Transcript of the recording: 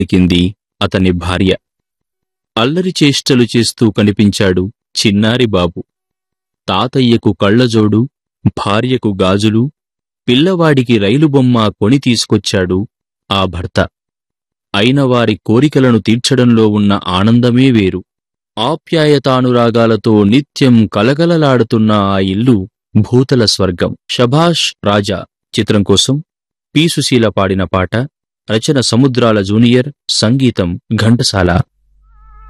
కింది అతని భార్య అల్లరి చేష్టలు చేస్తూ కనిపించాడు చిన్నారి బాబు తాతయ్యకు కళ్ళజోడు భార్యకు గాజులు పిల్లవాడికి రైలు బొమ్మ కొని తీసుకొచ్చాడు ఆ భర్త అయిన వారి కోరికలను తీర్చడంలో ఉన్న ఆనందమే వేరు ఆప్యాయతానురాగాలతో నిత్యం కలకలలాడుతున్న ఆ ఇల్లు భూతల స్వర్గం షభాష్ రాజా చిత్రం కోసం పి సుశీల పాడిన పాట రచన సముద్రాల జూనియర్ సంగీతం ఘంటసాల